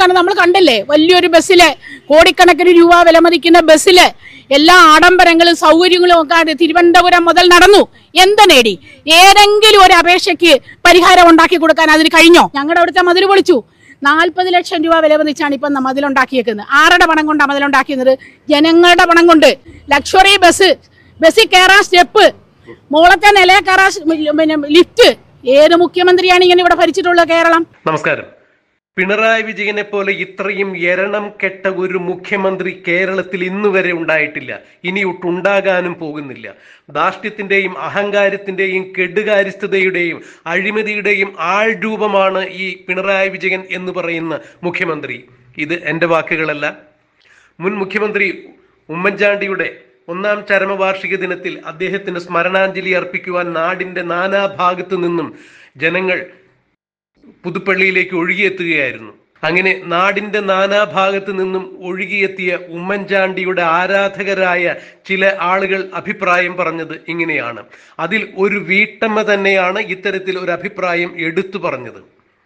എന്താണ് നമ്മൾ കണ്ടില്ലേ വലിയൊരു ബസ്സില് കോടിക്കണക്കിന് രൂപ വിലമതിക്കുന്ന ബസ്സില് എല്ലാ ആഡംബരങ്ങളും സൗകര്യങ്ങളും ഒക്കെ അത് തിരുവനന്തപുരം മുതൽ നടന്നു എന്ത് നേടി ഏതെങ്കിലും ഒരു അപേക്ഷയ്ക്ക് പരിഹാരം ഉണ്ടാക്കി കൊടുക്കാൻ അതിന് കഴിഞ്ഞോ ഞങ്ങളുടെ അവിടുത്തെ മതിൽ പൊളിച്ചു നാൽപ്പത് ലക്ഷം രൂപ വിലമതിച്ചാണ് ഇപ്പം മതിലുണ്ടാക്കിയേക്കുന്നത് ആരുടെ പണം കൊണ്ടാണ് മതിലുണ്ടാക്കിയത് ജനങ്ങളുടെ പണം കൊണ്ട് ലക്ഷറി ബസ് ബസ്സിൽ കയറാൻ സ്റ്റെപ്പ് മുകളത്തെ നിലയിൽ കയറാൻ സ് പിന്നെ ലിഫ്റ്റ് ഏത് മുഖ്യമന്ത്രിയാണ് ഇങ്ങനെ ഇവിടെ ഭരിച്ചിട്ടുള്ളത് കേരളം നമസ്കാരം പിണറായി വിജയനെ പോലെ ഇത്രയും എരണം കെട്ട ഒരു മുഖ്യമന്ത്രി കേരളത്തിൽ ഇന്നു വരെ ഉണ്ടായിട്ടില്ല ഇനി ഒട്ടുണ്ടാകാനും പോകുന്നില്ല ധാർഷ്ട്യത്തിന്റെയും അഹങ്കാരത്തിന്റെയും കെടുകാര്യസ്ഥതയുടെയും അഴിമതിയുടെയും ആൾരൂപമാണ് ഈ പിണറായി വിജയൻ എന്ന് പറയുന്ന മുഖ്യമന്ത്രി ഇത് എൻ്റെ വാക്കുകളല്ല മുൻ മുഖ്യമന്ത്രി ഉമ്മൻചാണ്ടിയുടെ ഒന്നാം ചരമവാർഷിക ദിനത്തിൽ അദ്ദേഹത്തിന് സ്മരണാഞ്ജലി അർപ്പിക്കുവാൻ നാടിന്റെ നാനാഭാഗത്തു നിന്നും ജനങ്ങൾ പുതുപ്പള്ളിയിലേക്ക് ഒഴുകിയെത്തുകയായിരുന്നു അങ്ങനെ നാടിന്റെ നാനാഭാഗത്തു നിന്നും ഒഴുകിയെത്തിയ ഉമ്മൻചാണ്ടിയുടെ ആരാധകരായ ചില ആളുകൾ അഭിപ്രായം പറഞ്ഞത് ഇങ്ങനെയാണ് അതിൽ ഒരു വീട്ടമ്മ തന്നെയാണ് ഇത്തരത്തിൽ ഒരു അഭിപ്രായം എടുത്തു പറഞ്ഞത്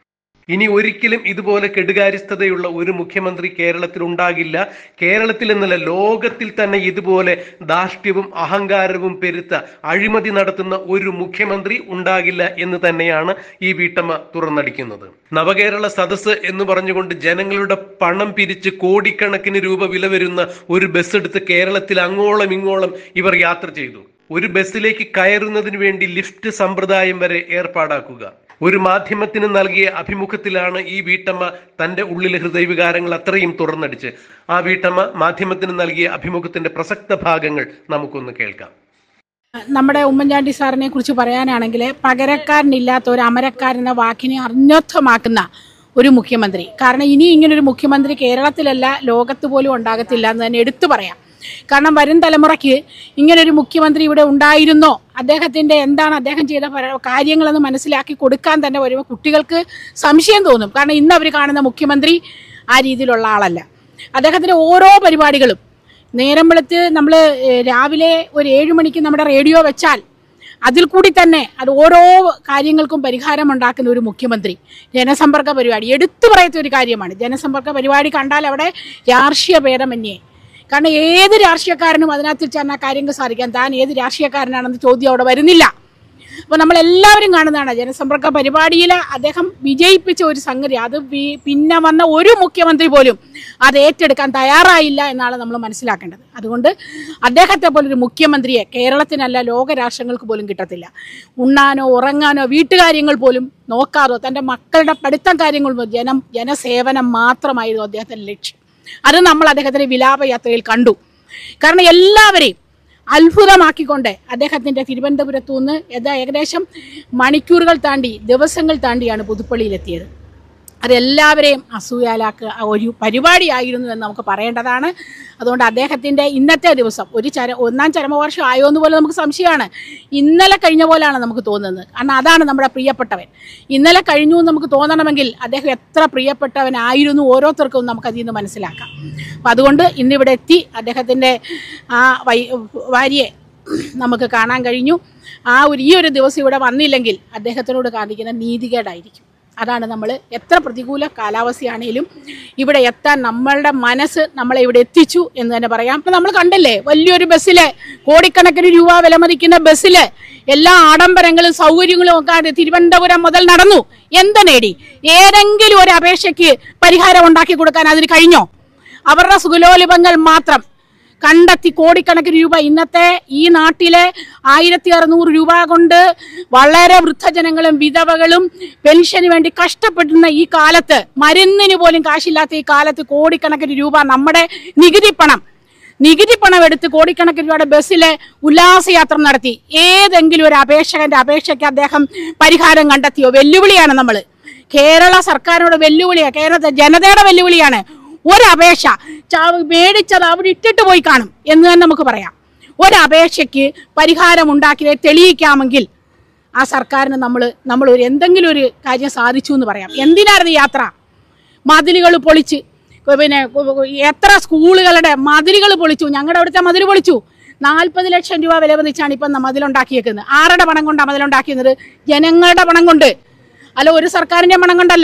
ഇനി ഒരിക്കലും ഇതുപോലെ കെടുകാര്യസ്ഥതയുള്ള ഒരു മുഖ്യമന്ത്രി കേരളത്തിൽ ഉണ്ടാകില്ല കേരളത്തിൽ എന്നല്ല ലോകത്തിൽ തന്നെ ഇതുപോലെ ധാർഷ്ട്യവും അഹങ്കാരവും പെരുത്ത അഴിമതി നടത്തുന്ന ഒരു മുഖ്യമന്ത്രി ഉണ്ടാകില്ല എന്ന് തന്നെയാണ് ഈ വീട്ടമ്മ തുറന്നടിക്കുന്നത് നവകേരള സദസ്സ് എന്ന് പറഞ്ഞുകൊണ്ട് ജനങ്ങളുടെ പണം പിരിച്ച് കോടിക്കണക്കിന് രൂപ വില വരുന്ന ഒരു ബസ് എടുത്ത് കേരളത്തിൽ അങ്ങോളം ഇങ്ങോളം ഇവർ യാത്ര ചെയ്തു ഒരു ബസ്സിലേക്ക് കയറുന്നതിന് വേണ്ടി ലിഫ്റ്റ് സമ്പ്രദായം വരെ ഏർപ്പാടാക്കുക ഒരു മാധ്യമത്തിന് നൽകിയ അഭിമുഖത്തിലാണ് ഈ വീട്ടമ്മ തന്റെ ഉള്ളിലെ ഹൃദയവികാരങ്ങൾ അത്രയും തുറന്നടിച്ച് ആ വീട്ടമ്മ മാധ്യമത്തിന് നൽകിയ അഭിമുഖത്തിന്റെ പ്രസക്ത ഭാഗങ്ങൾ നമുക്കൊന്ന് കേൾക്കാം നമ്മുടെ ഉമ്മൻചാണ്ടി സാറിനെ കുറിച്ച് പറയാനാണെങ്കിൽ പകരക്കാരനില്ലാത്ത ഒരു അമരക്കാരെന്ന വാക്കിനെ അന്വർത്ഥമാക്കുന്ന ഒരു മുഖ്യമന്ത്രി കാരണം ഇനി ഇങ്ങനൊരു മുഖ്യമന്ത്രി കേരളത്തിലല്ല ലോകത്ത് പോലും ഉണ്ടാകത്തില്ല എന്ന് തന്നെ എടുത്തു പറയാം കാരണം വരും തലമുറയ്ക്ക് ഇങ്ങനൊരു മുഖ്യമന്ത്രി ഇവിടെ ഉണ്ടായിരുന്നോ അദ്ദേഹത്തിന്റെ എന്താണ് അദ്ദേഹം ചെയ്ത പര- കാര്യങ്ങളെന്ന് മനസ്സിലാക്കി കൊടുക്കാൻ തന്നെ വരുമ്പോൾ കുട്ടികൾക്ക് സംശയം തോന്നും കാരണം ഇന്ന് അവർ കാണുന്ന മുഖ്യമന്ത്രി ആ രീതിയിലുള്ള ആളല്ല അദ്ദേഹത്തിന്റെ ഓരോ പരിപാടികളും നേരം വെളുത്ത് നമ്മൾ രാവിലെ ഒരു ഏഴ് മണിക്ക് നമ്മുടെ റേഡിയോ വെച്ചാൽ അതിൽ കൂടി തന്നെ അത് ഓരോ കാര്യങ്ങൾക്കും പരിഹാരം ഉണ്ടാക്കുന്ന ഒരു മുഖ്യമന്ത്രി ജനസമ്പർക്ക പരിപാടി എടുത്തു പറയത്ത ഒരു കാര്യമാണ് ജനസമ്പർക്ക പരിപാടി കണ്ടാൽ അവിടെ രാഷ്ട്രീയ ഭേദമന്യേ കാരണം ഏത് രാഷ്ട്രീയക്കാരനും അതിനകത്ത് ചെന്നാൽ കാര്യങ്ങൾ സാധിക്കാൻ താൻ ഏത് രാഷ്ട്രീയക്കാരനാണെന്ന് ചോദ്യം അവിടെ വരുന്നില്ല അപ്പോൾ നമ്മളെല്ലാവരും കാണുന്നതാണ് ജനസമ്പർക്ക പരിപാടിയിൽ അദ്ദേഹം വിജയിപ്പിച്ച ഒരു സംഗതി അത് വി- പിന്നെ വന്ന ഒരു മുഖ്യമന്ത്രി പോലും അത് ഏറ്റെടുക്കാൻ തയ്യാറായില്ല എന്നാണ് നമ്മൾ മനസ്സിലാക്കേണ്ടത് അതുകൊണ്ട് അദ്ദേഹത്തെ പോലൊരു മുഖ്യമന്ത്രിയെ കേരളത്തിനല്ല ലോക രാഷ്ട്രങ്ങൾക്ക് പോലും കിട്ടത്തില്ല ഉണ്ണാനോ ഉറങ്ങാനോ വീട്ടുകാര്യങ്ങൾ പോലും നോക്കാതോ തൻ്റെ മക്കളുടെ പഠിത്തം കാര്യങ്ങൾ പോലും ജനം ജനസേവനം മാത്രമായിരുന്നു അദ്ദേഹത്തിൻ്റെ ലക്ഷ്യം അത് നമ്മൾ അദ്ദേഹത്തിൻ്റെ വിലാപയാത്രയിൽ കണ്ടു കാരണം എല്ലാവരെയും അത്ഭുതമാക്കിക്കൊണ്ട് അദ്ദേഹത്തിൻ്റെ തിരുവനന്തപുരത്തു നിന്ന് ഏതാ ഏകദേശം മണിക്കൂറുകൾ താണ്ടി ദിവസങ്ങൾ താണ്ടിയാണ് പുതുപ്പള്ളിയിലെത്തിയത് അതെല്ലാവരെയും അസൂയാലാക്കുക ഒരു പരിപാടിയായിരുന്നു എന്ന് നമുക്ക് പറയേണ്ടതാണ് അതുകൊണ്ട് അദ്ദേഹത്തിൻ്റെ ഇന്നത്തെ ദിവസം ഒരു ചര ഒന്നാം ചരമവർഷം ആയോ എന്ന് പോലെ നമുക്ക് സംശയമാണ് ഇന്നലെ കഴിഞ്ഞ പോലെയാണ് നമുക്ക് തോന്നുന്നത് കാരണം അതാണ് നമ്മുടെ പ്രിയപ്പെട്ടവൻ ഇന്നലെ കഴിഞ്ഞു എന്ന് നമുക്ക് തോന്നണമെങ്കിൽ അദ്ദേഹം എത്ര പ്രിയപ്പെട്ടവനായിരുന്നു ഓരോരുത്തർക്കും നമുക്ക് അതിൽ നിന്ന് മനസ്സിലാക്കാം അപ്പം അതുകൊണ്ട് ഇന്നിവിടെ എത്തി അദ്ദേഹത്തിൻ്റെ ആ വൈ ഭാര്യയെ നമുക്ക് കാണാൻ കഴിഞ്ഞു ആ ഒരു ഈ ഒരു ദിവസം ഇവിടെ വന്നില്ലെങ്കിൽ അദ്ദേഹത്തിനോട് കാണിക്കുന്ന നീതികേടായിരിക്കും അതാണ് നമ്മൾ എത്ര പ്രതികൂല കാലാവസ്ഥയാണേലും ഇവിടെ എത്താൻ നമ്മളുടെ മനസ്സ് നമ്മളെ ഇവിടെ എത്തിച്ചു എന്ന് തന്നെ പറയാം ഇപ്പം നമ്മൾ കണ്ടില്ലേ വലിയൊരു ബസ്സില് കോടിക്കണക്കിന് രൂപ വിലമതിക്കുന്ന ബസ്സില് എല്ലാ ആഡംബരങ്ങളും സൗകര്യങ്ങളും ഒക്കെ അത് തിരുവനന്തപുരം മുതൽ നടന്നു എന്ത് നേടി ഏതെങ്കിലും ഒരു അപേക്ഷയ്ക്ക് പരിഹാരം ഉണ്ടാക്കി കൊടുക്കാൻ അതിന് കഴിഞ്ഞോ അവരുടെ സുഖലോലിപങ്ങൾ മാത്രം കണ്ടെത്തി കോടിക്കണക്കിന് രൂപ ഇന്നത്തെ ഈ നാട്ടിലെ ആയിരത്തി അറുന്നൂറ് രൂപ കൊണ്ട് വളരെ വൃദ്ധജനങ്ങളും വിധവകളും പെൻഷന് വേണ്ടി കഷ്ടപ്പെടുന്ന ഈ കാലത്ത് മരുന്നിന് പോലും കാശില്ലാത്ത ഈ കാലത്ത് കോടിക്കണക്കിന് രൂപ നമ്മുടെ നികുതി പണം നികുതി പണം എടുത്ത് കോടിക്കണക്കിന് രൂപയുടെ ബസ്സിലെ ഉല്ലാസയാത്ര നടത്തി ഏതെങ്കിലും ഒരു അപേക്ഷകന്റെ അപേക്ഷയ്ക്ക് അദ്ദേഹം പരിഹാരം കണ്ടെത്തിയോ വെല്ലുവിളിയാണ് നമ്മൾ കേരള സർക്കാരിനോട് വെല്ലുവിളിയാണ് കേരളത്തെ ജനതയുടെ വെല്ലുവിളിയാണ് ഒരപേക്ഷ ചാ- മേടിച്ചത് അവിടെ ഇട്ടിട്ട് പോയി കാണും എന്ന് തന്നെ നമുക്ക് പറയാം ഒരപേക്ഷയ്ക്ക് പരിഹാരം ഉണ്ടാക്കി തെളിയിക്കാമെങ്കിൽ ആ സർക്കാരിന് നമ്മൾ നമ്മൾ ഒരു എന്തെങ്കിലും ഒരു കാര്യം സാധിച്ചു എന്ന് പറയാം എന്തിനായിരുന്നു ഈ യാത്ര മതിലുകൾ പൊളിച്ച് പിന്നെ എത്ര സ്കൂളുകളുടെ മതിലുകൾ പൊളിച്ചു ഞങ്ങളുടെ അവിടുത്തെ മതിൽ പൊളിച്ചു നാൽപ്പത് ലക്ഷം രൂപ വില വന്നിച്ചാണ് ഇപ്പം മതിലുണ്ടാക്കിയേക്കുന്നത് ആരുടെ പണം കൊണ്ടാണ് മതിലുണ്ടാക്കിയത് ജനങ്ങളുടെ പണം കൊണ്ട് അല്ല ഒരു സർക്കാരിന്റെ പണം കൊണ്ടല്ല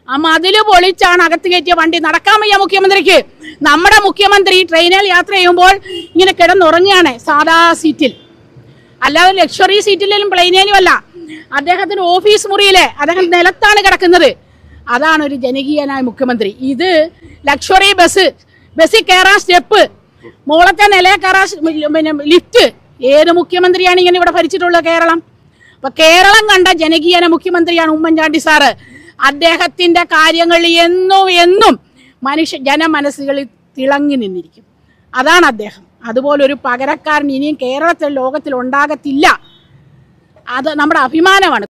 ആ മതില് പൊളിച്ചാണ് അകത്ത് കയറ്റിയ വണ്ടി നടക്കാൻ വയ്യ മുഖ്യമന്ത്രിക്ക് നമ്മുടെ മുഖ്യമന്ത്രി ട്രെയിനിൽ യാത്ര ചെയ്യുമ്പോൾ ഇങ്ങനെ കിടന്നുറങ്ങുകയാണ് സാധാ സീറ്റിൽ അല്ലാതെ ലക്ഷറി സീറ്റിലും പ്ലെയിനിലും അല്ല അദ്ദേഹത്തിന് ഓഫീസ് മുറിയിലെ അദ്ദേഹം നിലത്താണ് കിടക്കുന്നത് അതാണ് ഒരു ജനകീയനായ മുഖ്യമന്ത്രി ഇത് ലക്ഷറി ബസ് ബസ്സിൽ കയറാൻ സ്റ്റെപ്പ് മുകളത്തെ നിലയിൽ കയറാൻ സ് പിന്നെ ലിഫ്റ്റ് ഏത് മുഖ്യമന്ത്രിയാണ് ഇങ്ങനെ ഇവിടെ ഭരിച്ചിട്ടുള്ളത് കേരളം അപ്പൊ കേരളം കണ്ട ജനകീയന മുഖ്യമന്ത്രിയാണ് ഉമ്മൻചാണ്ടി സാറ് അദ്ദേഹത്തിന്റെ കാര്യങ്ങൾ എന്നും എന്നും മനുഷ്യ ജനമനസ്സുകളിൽ തിളങ്ങി നിന്നിരിക്കും അതാണ് അദ്ദേഹം അതുപോലെ ഒരു പകരക്കാരൻ ഇനിയും കേരളത്തിൽ ലോകത്തിൽ ഉണ്ടാകത്തില്ല അത് നമ്മുടെ അഭിമാനമാണ്